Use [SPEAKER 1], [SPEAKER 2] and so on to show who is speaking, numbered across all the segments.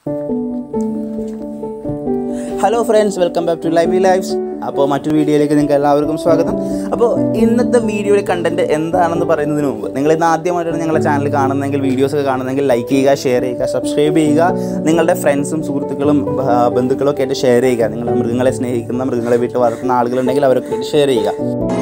[SPEAKER 1] hello friends welcome back to live lives അപ്പോൾ മറ്റൊരു വീഡിയോയിലേക്ക് നിങ്ങൾക്ക് എല്ലാവർക്കും സ്വാഗതം അപ്പോൾ ഇന്നത്തെ വീഡിയോയുടെ കണ്ടന്റ് എന്താണെന്ന് പറയുന്നതിന് മുമ്പ് നിങ്ങൾ ഇന്ന് ആദ്യമായിട്ടാണ് ഞങ്ങളുടെ ചാനൽ കാണുന്നതെങ്കിൽ വീഡിയോസ് ഒക്കെ കാണുന്നെങ്കിൽ ലൈക്ക് ചെയ്യുക ഷെയർ ചെയ്യുക സബ്സ്ക്രൈബ് ചെയ്യുക നിങ്ങളുടെ ഫ്രണ്ട്സും സുഹൃത്തുക്കളും ആ, ബന്ധുക്കളും ഒക്കെ ആയിട്ട് ഷെയർ ചെയ്യുക നിങ്ങളുടെ മൃഗങ്ങളെ സ്നേഹിക്കുന്ന മൃഗങ്ങളെ വീട്ടിൽ വളർത്തുന്ന ആളുകളുണ്ടെങ്കിൽ അവരൊക്കെ ആയിട്ട് ഷെയർ ചെയ്യുക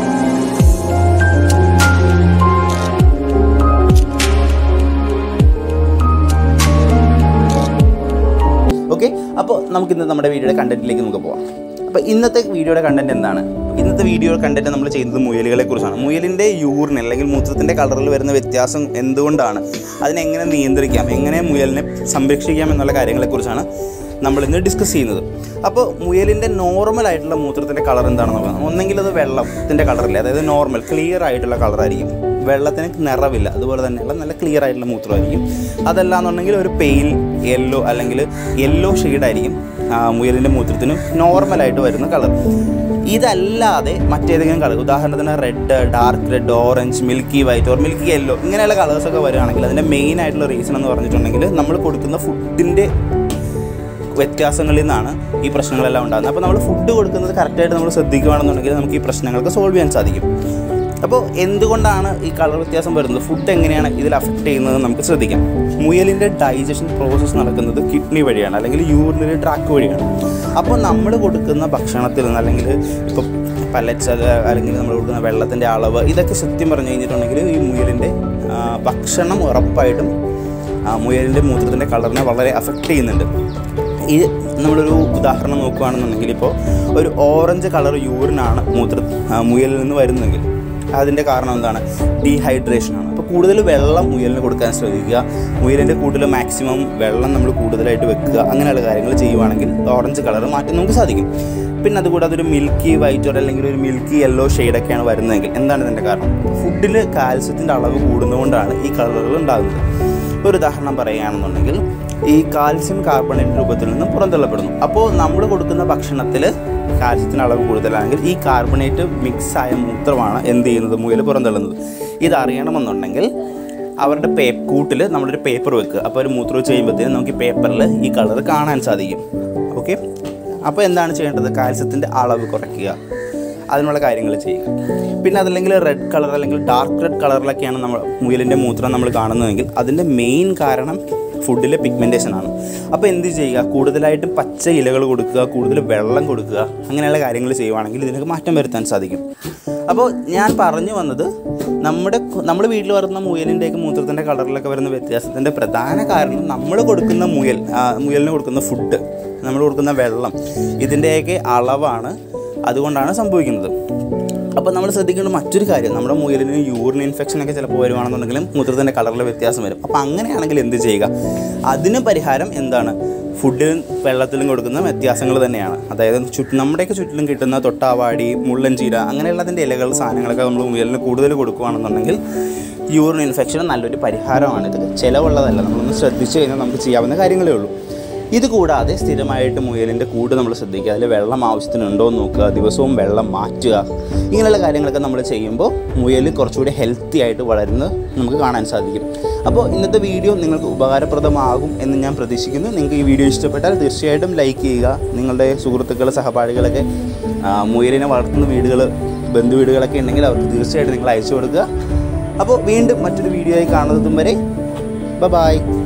[SPEAKER 1] ഓക്കെ അപ്പോൾ നമുക്കിന്ന് നമ്മുടെ വീഡിയോയുടെ കണ്ടന്റിലേക്ക് നമുക്ക് പോകാം അപ്പോൾ ഇന്നത്തെ വീഡിയോയുടെ കണ്ടന്റ് എന്താണ് ഇന്നത്തെ വീഡിയോയുടെ കണ്ടന്റ് നമ്മൾ ചെയ്യുന്നത് മുയലുകളെ കുറിച്ചാണ് മുയലിൻ്റെ യൂറിൻ അല്ലെങ്കിൽ മൂത്രത്തിൻ്റെ കളറിൽ വരുന്ന വ്യത്യാസം എന്തുകൊണ്ടാണ് അതിനെങ്ങനെ നിയന്ത്രിക്കാം എങ്ങനെ മുയലിനെ സംരക്ഷിക്കാം എന്നുള്ള കാര്യങ്ങളെക്കുറിച്ചാണ് നമ്മളിന്ന് ഡിസ്കസ് ചെയ്യുന്നത് അപ്പോൾ മുയലിൻ്റെ നോർമൽ ആയിട്ടുള്ള മൂത്രത്തിൻ്റെ കളർ എന്താണെന്ന് നോക്കാം ഒന്നെങ്കിൽ അത് വെള്ളത്തിൻ്റെ കളറില്ല അതായത് നോർമൽ ക്ലിയർ ആയിട്ടുള്ള കളറായിരിക്കും വെള്ളത്തിന് നിറവില്ല അതുപോലെ തന്നെയുള്ള നല്ല ക്ലിയർ ആയിട്ടുള്ള മൂത്രമായിരിക്കും അതല്ല എന്നുണ്ടെങ്കിൽ ഒരു പെയിൽ യെല്ലോ അല്ലെങ്കിൽ യെല്ലോ ഷെയ്ഡായിരിക്കും മുയലിൻ്റെ മൂത്രത്തിന് നോർമലായിട്ട് വരുന്ന കളർ ഇതല്ലാതെ മറ്റേതെങ്കിലും കളർ ഉദാഹരണത്തിന് red dark red orange milky white or milky yellow ഇങ്ങനെയുള്ള കളേഴ്സൊക്കെ വരികയാണെങ്കിൽ അതിൻ്റെ മെയിൻ ആയിട്ടുള്ള റീസൺ എന്ന് പറഞ്ഞിട്ടുണ്ടെങ്കിൽ നമ്മൾ കൊടുക്കുന്ന ഫുഡിൻ്റെ വ്യത്യാസങ്ങളിൽ നിന്നാണ് ഈ പ്രശ്നങ്ങളെല്ലാം ഉണ്ടാകുന്നത് അപ്പോൾ നമ്മൾ ഫുഡ് കൊടുക്കുന്നത് കറക്റ്റായിട്ട് നമ്മൾ ശ്രദ്ധിക്കുകയാണെന്നുണ്ടെങ്കിൽ നമുക്ക് ഈ പ്രശ്നങ്ങൾക്ക് സോൾവ് ചെയ്യാൻ സാധിക്കും അപ്പോൾ എന്തുകൊണ്ടാണ് ഈ കളർ വ്യത്യാസം വരുന്നത് ഫുഡ് എങ്ങനെയാണ് ഇതിൽ അഫക്റ്റ് ചെയ്യുന്നത് നമുക്ക് ശ്രദ്ധിക്കാം മുയലിൻ്റെ ഡൈജഷൻ പ്രോസസ്സ് നടക്കുന്നത് കിഡ്നി വഴിയാണ് അല്ലെങ്കിൽ യൂറിനറി ട്രാക്ക് വഴിയാണ് അപ്പോൾ നമ്മൾ കൊടുക്കുന്ന ഭക്ഷണത്തിൽ നിന്ന് അല്ലെങ്കിൽ ഇപ്പോൾ പല്ലറ്റ്സ് അല്ലെങ്കിൽ നമ്മൾ കൊടുക്കുന്ന വെള്ളത്തിൻ്റെ അളവ് ഇതൊക്കെ സത്യം പറഞ്ഞു കഴിഞ്ഞിട്ടുണ്ടെങ്കിൽ ഈ മുയലിൻ്റെ ആ, ഭക്ഷണം ഉറപ്പായിട്ടും ആ, മുയലിൻ്റെ മൂത്രത്തിൻ്റെ കളറിനെ വളരെ അഫക്റ്റ് ചെയ്യുന്നുണ്ട് ഈ നമ്മളൊരു ഉദാഹരണം നോക്കുകയാണെന്നുണ്ടെങ്കിൽ ഇപ്പോൾ ഒരു ഓറഞ്ച് കളർ യൂറിനാണ് മൂത്ര ആ, മുയലിൽ നിന്ന് വരുന്നതെങ്കിൽ അതിൻ്റെ കാരണം എന്താണ് ഡീഹൈഡ്രേഷനാണ് അപ്പോൾ കൂടുതൽ വെള്ളം മുയലിന് കൊടുക്കാൻ ശ്രമിക്കുക മുയലിൻ്റെ കൂട്ടിൽ മാക്സിമം വെള്ളം നമ്മൾ കൂടുതലായിട്ട് വെക്കുക അങ്ങനെയുള്ള കാര്യങ്ങൾ ചെയ്യുവാണെങ്കിൽ ഓറഞ്ച് കളർ മാറ്റാൻ നമുക്ക് സാധിക്കും പിന്നെ അതുകൂടാതെ ഒരു മിൽക്കി വൈറ്റ് അല്ലെങ്കിൽ ഒരു മിൽക്കി യെല്ലോ ഷെയ്ഡൊക്കെയാണ് വരുന്നതെങ്കിൽ എന്താണ് ഇതിൻ്റെ കാരണം ഫുഡിൽ കാൽസ്യത്തിൻ്റെ അളവ് കൂടുന്നതുകൊണ്ടാണ് ഈ കളറുകൾ ഉണ്ടാകുന്നത് ഒരു ഉദാഹരണം പറയുകയാണെന്നുണ്ടെങ്കിൽ ഈ കാൽസ്യം കാർബണേറ്റ് രൂപത്തിൽ നിന്ന് പുറന്തള്ളപ്പെടുന്നു അപ്പോൾ നമ്മൾ കൊടുക്കുന്ന ഭക്ഷണത്തിൽ കാൽസ്യത്തിന് അളവ് കൂടുതലാണെങ്കിൽ ഈ കാർബണേറ്റ് മിക്സ് ആയ മൂത്രമാണ് എന്ത് ചെയ്യുന്നത് മുയൽ പുറന്തള്ളുന്നത് ഇത് അറിയണമെന്നുണ്ടെങ്കിൽ അവരുടെ പേ കൂട്ടിൽ നമ്മളൊരു പേപ്പർ വെക്കുക അപ്പോൾ ഒരു മൂത്രം വെച്ച് കഴിയുമ്പോഴത്തേനും നമുക്ക് ഈ പേപ്പറിൽ ഈ കളർ കാണാൻ സാധിക്കും ഓക്കെ അപ്പോൾ എന്താണ് ചെയ്യേണ്ടത് കാൽസ്യത്തിൻ്റെ അളവ് കുറയ്ക്കുക അതിനുള്ള കാര്യങ്ങൾ ചെയ്യുക പിന്നെ അതല്ലെങ്കിൽ റെഡ് കളർ അല്ലെങ്കിൽ ഡാർക്ക് റെഡ് കളറിലൊക്കെയാണ് നമ്മൾ മുയലിൻ്റെ മൂത്രം നമ്മൾ കാണുന്നതെങ്കിൽ അതിൻ്റെ മെയിൻ കാരണം ഫുഡിലെ പിഗ്മെൻറ്റേഷൻ ആണ് അപ്പോൾ എന്ത് ചെയ്യുക കൂടുതലായിട്ടും പച്ച ഇലകൾ കൊടുക്കുക കൂടുതൽ വെള്ളം കൊടുക്കുക അങ്ങനെയുള്ള കാര്യങ്ങൾ ചെയ്യുവാണെങ്കിൽ ഇതിനൊക്കെ മാറ്റം വരുത്താൻ സാധിക്കും അപ്പോൾ ഞാൻ പറഞ്ഞു വന്നത് നമ്മുടെ നമ്മൾ വീട്ടിൽ വരുന്ന മുയലിൻ്റെയൊക്കെ മൂത്രത്തിൻ്റെ കളറിലൊക്കെ വരുന്ന വ്യത്യാസത്തിൻ്റെ പ്രധാന കാരണം നമ്മൾ കൊടുക്കുന്ന മുയൽ ആ, മുയലിന് കൊടുക്കുന്ന ഫുഡ് നമ്മൾ കൊടുക്കുന്ന വെള്ളം ഇതിൻ്റെയൊക്കെ അളവാണ് അതുകൊണ്ടാണ് സംഭവിക്കുന്നത് അപ്പോൾ നമ്മൾ ശ്രദ്ധിക്കേണ്ട മറ്റൊരു കാര്യം നമ്മുടെ മുയലിന് യൂറിൻ ഇൻഫെക്ഷൻ ഒക്കെ ചിലപ്പോൾ വരുവാണെന്നുണ്ടെങ്കിലും മൂത്രത്തിൻ്റെ കളറിൽ വ്യത്യാസം വരും അപ്പോൾ അങ്ങനെയാണെങ്കിൽ എന്ത് ചെയ്യുക അതിന് പരിഹാരം എന്താണ് ഫുഡിലും വെള്ളത്തിലും കൊടുക്കുന്ന വ്യത്യാസങ്ങൾ തന്നെയാണ് അതായത് ചുറ്റും നമ്മുടെയൊക്കെ ചുറ്റിലും കിട്ടുന്ന തൊട്ടാവാടി മുള്ളൻ ചീര അങ്ങനെയുള്ളതിൻ്റെ ഇലകൾ സാധനങ്ങളൊക്കെ നമ്മൾ മുയലിന് കൂടുതൽ കൊടുക്കുകയാണെന്നുണ്ടെങ്കിൽ യൂറിൻ ഇൻഫെക്ഷൻ നല്ലൊരു പരിഹാരമാണ് ഇത് ചിലവുള്ളതല്ല നമ്മളൊന്ന് ശ്രദ്ധിച്ചു കഴിഞ്ഞാൽ നമുക്ക് ചെയ്യാവുന്ന കാര്യങ്ങളേ ഉള്ളൂ ഇത് കൂടാതെ സ്ഥിരമായിട്ട് മുയലിൻ്റെ കൂട് നമ്മൾ ശ്രദ്ധിക്കുക അതിൽ വെള്ളം ആവശ്യത്തിനുണ്ടോ എന്ന് നോക്കുക ദിവസവും വെള്ളം മാറ്റുക ഇങ്ങനെയുള്ള കാര്യങ്ങളൊക്കെ നമ്മൾ ചെയ്യുമ്പോൾ മുയൽ കുറച്ചുകൂടി ഹെൽത്തി ആയിട്ട് വളരുന്നത് നമുക്ക് കാണാൻ സാധിക്കും അപ്പോൾ ഇന്നത്തെ വീഡിയോ നിങ്ങൾക്ക് ഉപകാരപ്രദമാകും എന്ന് ഞാൻ പ്രതീക്ഷിക്കുന്നു നിങ്ങൾക്ക് ഈ വീഡിയോ ഇഷ്ടപ്പെട്ടാൽ തീർച്ചയായിട്ടും ലൈക്ക് ചെയ്യുക നിങ്ങളുടെ സുഹൃത്തുക്കൾ സഹപാഠികളൊക്കെ ആ, മുയലിനെ വളർത്തുന്ന വീടുകൾ ബന്ധുവീടുകളൊക്കെ ഉണ്ടെങ്കിൽ അവർക്ക് തീർച്ചയായിട്ടും നിങ്ങൾ അയച്ചു കൊടുക്കുക അപ്പോൾ വീണ്ടും മറ്റൊരു വീഡിയോ ആയി കാണുന്നതും വരെ ബ ബായ്